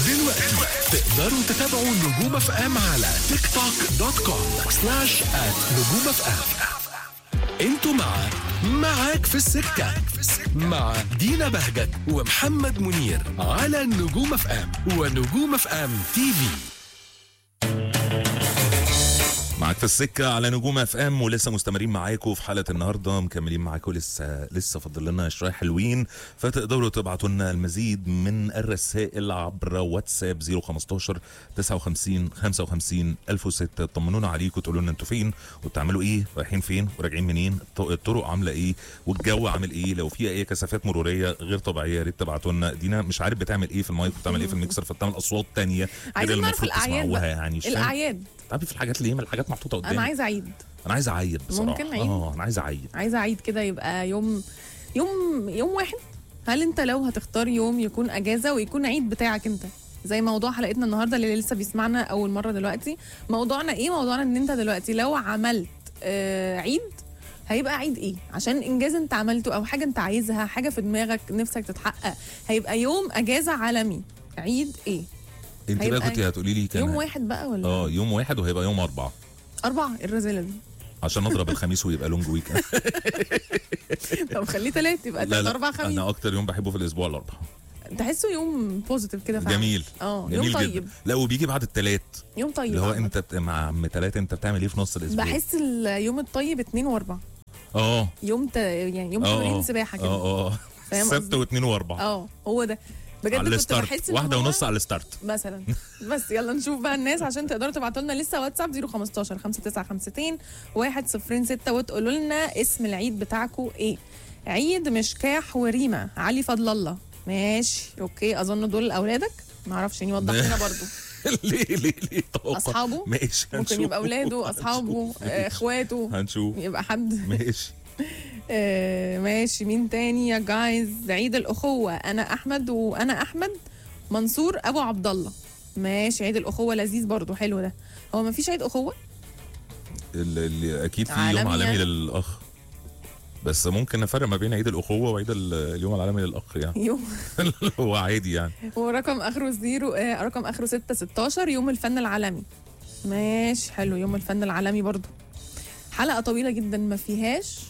دلوقتي تقدروا تتابعوا نجوم اف ام على تيك توك دوت كوم سلاش ات نجوم اف ام انتوا مع معاك في السكة مع دينا بهجت ومحمد منير على نجوم اف ام ونجوم اف ام تي في معاك في السكة على نجوم اف ام ولسه مستمرين معاكم في حلقة النهاردة مكملين معاكم لسه لسه فاضل لنا شوية حلوين فتقدروا تبعتوا لنا المزيد من الرسائل عبر واتساب 015 59 55 1006 طمنونا عليكم تقولوا لنا انتوا فين وبتعملوا ايه رايحين فين وراجعين منين الط- الطرق عاملة ايه والجو عامل ايه لو في اي كثافات مرورية غير طبيعية يا ريت تبعتوا لنا دينا مش عارف بتعمل ايه في المايك وبتعمل ايه في الميكسر فبتعمل اصوات تانية غير عايزين نعرف المفروض الاعياد تسمعوها بقى. يعني مش فاهم. الاعياد تعرفي في الحاجات اللي هي من الحاجات محطوطه قدامي انا عايزه عيد انا عايز اعيد بصراحه ممكن عيد؟ اه انا عايز اعيد عايزه عيد كده يبقى يوم يوم يوم واحد هل انت لو هتختار يوم يكون اجازه ويكون عيد بتاعك انت زي موضوع حلقتنا النهارده اللي لسه بيسمعنا اول مره دلوقتي موضوعنا ايه موضوعنا ان انت دلوقتي لو عملت آه عيد هيبقى عيد ايه عشان انجاز انت عملته او حاجه انت عايزها حاجه في دماغك نفسك تتحقق هيبقى يوم اجازه عالمي عيد ايه انت بقى هيبقى كنت هتقولي لي كان يوم واحد بقى ولا اه يوم واحد وهيبقى يوم اربعه اربعه الرزاله دي عشان نضرب الخميس ويبقى لونج ويك طب خليه تلات يبقى لا تلات لا اربع خميس انا اكتر يوم بحبه في الاسبوع الاربعاء تحسه يوم بوزيتيف كده فعلا جميل اه جميل يوم طيب جدا لا وبيجي بعد التلات يوم طيب اللي هو عامة. انت بت... مع عم تلات انت بتعمل ايه في نص الاسبوع بحس اليوم الطيب اتنين واربعة اه يوم ت... يعني يوم اه تمرين اه سباحة كده اه اه فاهم سبت قصدي؟ واثنين واربعه اه هو ده بجد على كنت الستارت بحس إن واحده هو- ونص على الستارت مثلا بس يلا نشوف بقى الناس عشان تقدروا تبعتوا لنا لسه واتساب 015 5952 106 وتقولوا لنا اسم العيد بتاعكم ايه عيد مشكاح وريمه علي فضل الله ماشي اوكي اظن دول اولادك ما اعرفش يعني وضح لنا برضو ليه ليه ليه توقع. أصحابه؟ ماشي ممكن هنشوف. يبقى اولاده اصحابه هنشوف. آه، اخواته هنشوف يبقى حد ماشي آه، ماشي مين تاني يا جايز عيد الاخوه انا احمد وانا احمد منصور ابو عبد الله ماشي عيد الاخوه لذيذ برضو حلو ده هو ما فيش عيد اخوه اللي اللي اكيد في عالمي يوم عالمي يعني. للاخ بس ممكن نفرق ما بين عيد الاخوه وعيد ال- اليوم العالمي للاخ يعني يوم هو عادي يعني ورقم اخره زيرو آه رقم اخره 6 16 يوم الفن العالمي ماشي حلو يوم الفن العالمي برضو حلقه طويله جدا ما فيهاش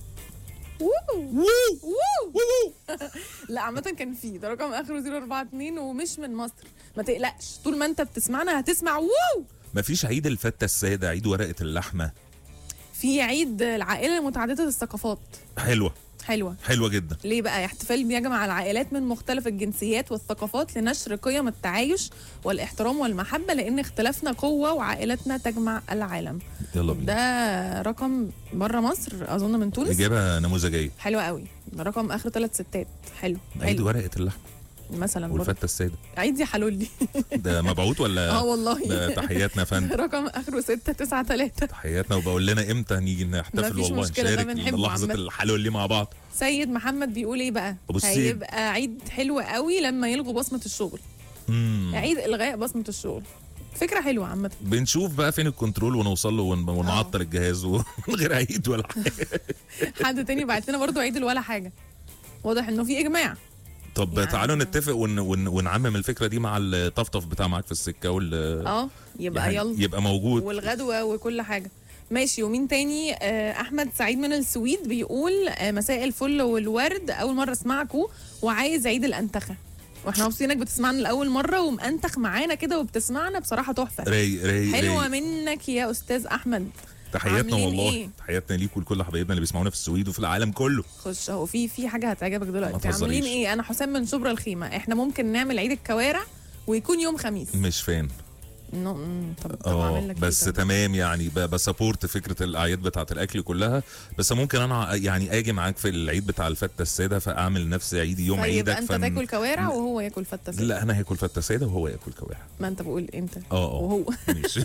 وو وو لا عامة كان في ده رقم اخره 042 ومش من مصر ما تقلقش طول ما انت بتسمعنا هتسمع وو مفيش عيد الفتة السادة عيد ورقة اللحمة في عيد العائلة متعددة الثقافات حلوة حلوة حلوة جدا ليه بقى احتفال بيجمع العائلات من مختلف الجنسيات والثقافات لنشر قيم التعايش والاحترام والمحبة لأن اختلافنا قوة وعائلتنا تجمع العالم يلا بينا ده رقم بره مصر أظن من تونس إجابة نموذجية حلوة قوي ده رقم آخره ثلاث ستات حلو عيد حلو ورقة اللحمة مثلا برضه والفتة السادة عيد يا حلولي ده مبعوث اه ولا والله ده تحياتنا يا فندم رقم آخره ستة تسعة ثلاثة تحياتنا وبقول لنا امتى نيجي نحتفل مفيش والله مشكلة، ده نشارك بنحبه لحظة عامة. الحلوة اللي مع بعض سيد محمد بيقول ايه بقى بصي. هيبقى عيد حلو قوي لما يلغوا بصمة الشغل مم. عيد الغاء بصمه الشغل فكره حلوه عامه بنشوف بقى فين الكنترول ونوصل له ون- ونعطل الجهاز ومن غير عيد ولا حاجة حد تاني بعت لنا برضو عيد ولا حاجه واضح انه في اجماع طب يعني- تعالوا نتفق ون... ون... ونعمم الفكرة دي مع الطفطف بتاع معاك في السكة وال اه يبقى يعني يلا يبقى موجود والغدوه وكل حاجه ماشي ومين تاني آه احمد سعيد من السويد بيقول آه مساء الفل والورد اول مره اسمعكم وعايز عيد الانتخه واحنا مبسوطين انك بتسمعنا لاول مره ومأنتخ معانا كده وبتسمعنا بصراحه تحفه رايق رايق حلوه رايق. منك يا استاذ احمد تحياتنا عاملين والله إيه؟ تحياتنا ليك ولكل حبايبنا اللي بيسمعونا في السويد وفي العالم كله خش اهو في في حاجه هتعجبك ما دلوقتي تهزريش. عاملين ايه انا حسام من شبرا الخيمه احنا ممكن نعمل عيد الكوارع ويكون يوم خميس مش فان نو مم، طب طب اه اعمل لك بس إيه طب؟ تمام يعني ب- بسابورت فكره الاعياد بتاعه الاكل كلها بس ممكن انا يعني اجي معاك في العيد بتاع الفته الساده فاعمل نفسي عيدي يوم فيبقى عيدك انت تاكل كوارع وهو ياكل فته سادة. لا انا هاكل فته ساده وهو ياكل كوارع ما انت بقول انت اه اه وهو ماشي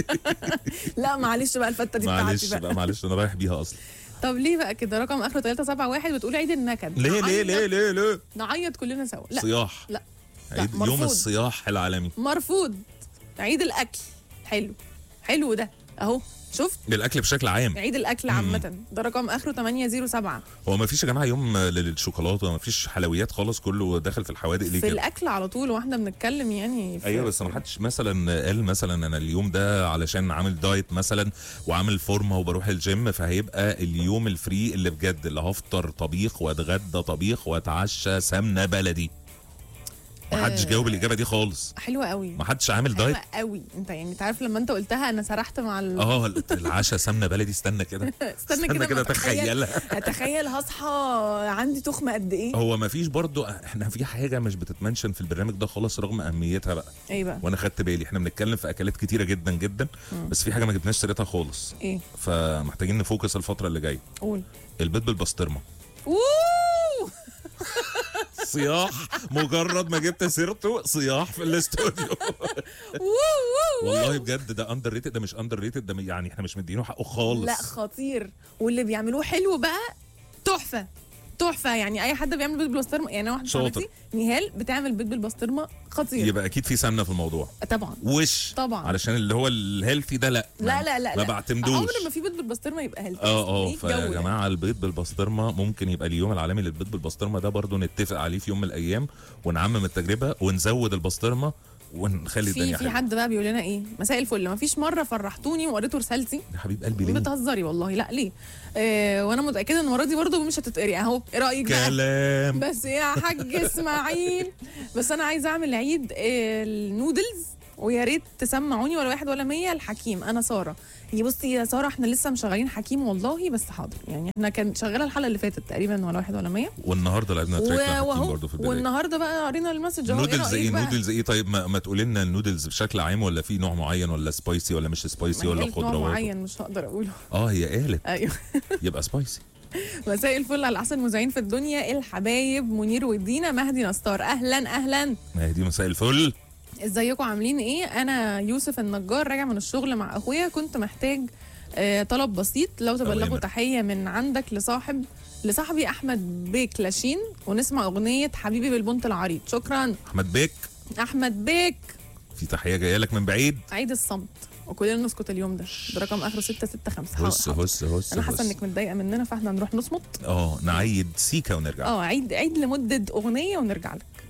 لا معلش بقى الفته دي معلش بتاعتي بقى بقى معلش انا رايح بيها اصلا طب ليه بقى كده رقم اخره 371 بتقول عيد النكد ليه ليه نعيط- ليه ليه ليه نعيط كلنا سوا لا صياح لا عيد مرفوض. يوم الصياح العالمي مرفوض عيد الاكل حلو حلو ده اهو شفت للاكل بشكل عام عيد الاكل عامه ده رقم اخره 807 هو ما فيش يا جماعه يوم للشوكولاته ما فيش حلويات خالص كله داخل في الحوادق ليه في كده الاكل على طول واحنا بنتكلم يعني في ايوه بس ما حدش مثلا قال مثلا انا اليوم ده علشان عامل دايت مثلا وعامل فورمه وبروح الجيم فهيبقى اليوم الفري اللي بجد اللي هفطر طبيخ واتغدى طبيخ واتعشى سمنه بلدي ما حدش آه. جاوب الاجابه دي خالص حلوه قوي ما حدش عامل دايت حلوه قوي انت يعني انت عارف لما انت قلتها انا سرحت مع ال... اه العشاء سمنه بلدي استنى كده استنى كده كده ما أتخيل- تخيلها اتخيل هصحى عندي تخمه قد ايه هو ما فيش برضو احنا في حاجه مش بتتمنشن في البرنامج ده خالص رغم اهميتها بقى ايه بقى وانا خدت بالي احنا بنتكلم في اكلات كتيره جدا جدا بس في حاجه ما جبناش سيرتها خالص ايه فمحتاجين نفوكس الفتره اللي جايه قول البيض بالبسطرمه اوه صياح مجرد ما جبت سيرته صياح في الاستوديو ووو ووو والله بجد ده اندر ريتد ده مش اندر ريتد ده يعني احنا مش مدينه حقه خالص لا خطير واللي بيعملوه حلو بقى تحفه تحفه يعني اي حد بيعمل بيض بالبسطرمه يعني أنا واحده شاطر. صاحبتي نهال بتعمل بيض بالبسطرمه خطير يبقى اكيد في سمنه في الموضوع طبعا وش طبعا. علشان اللي هو الهيلثي ده لا لا لا لا ما لا. بعتمدوش عمر ما في بيض بالبسطرمه يبقى هيلثي اه اه إيه فيا الجو ده؟ جماعه البيض بالبسطرمه ممكن يبقى اليوم العالمي للبيض بالبسطرمه ده برضو نتفق عليه في يوم من الايام ونعمم التجربه ونزود البسطرمه ونخلي في الدنيا في حلوه حد بقى بيقول لنا ايه مساء الفل ما فيش مره فرحتوني وقريتوا رسالتي يا حبيب قلبي ليه بتهزري والله لا ليه آه وانا متاكده ان المره دي برضه مش هتتقري اهو ايه رايك بقى كلام بس يا حاج اسماعيل بس انا عايزه اعمل عيد آه، النودلز ويا ريت تسمعوني ولا واحد ولا مية الحكيم انا ساره هي بصي يا ساره احنا لسه مشغلين حكيم والله بس حاضر يعني احنا كان شغاله الحلقه اللي فاتت تقريبا ولا واحد ولا مية والنهارده لعبنا و- تراك لحكيم وهو برضه في البدايه والنهارده بقى قرينا المسج اهو نودلز رأيك ايه بقى؟ نودلز ايه طيب ما, ما تقولي لنا النودلز بشكل عام ولا في نوع معين ولا سبايسي ولا مش سبايسي ما هي ولا قالت نوع خضروات معين مش هقدر اقوله اه هي قالت ايوه يبقى سبايسي مساء الفل على احسن مذيعين في الدنيا الحبايب منير ودينا مهدي نستار اهلا اهلا ما هي دي مساء الفل ازيكم عاملين ايه انا يوسف النجار راجع من الشغل مع اخويا كنت محتاج آه، طلب بسيط لو تبلغوا أوامر. تحيه من عندك لصاحب لصاحبي احمد بيك لاشين ونسمع اغنيه حبيبي بالبنت العريض شكرا احمد بيك احمد بيك في تحيه جايه لك من بعيد عيد الصمت وكلنا نسكت اليوم ده ده رقم اخره 665 هس هس هس انا حاسه هس. انك متضايقه مننا فاحنا نروح نصمت اه نعيد سيكا ونرجع اه عيد عيد لمده اغنيه ونرجع لك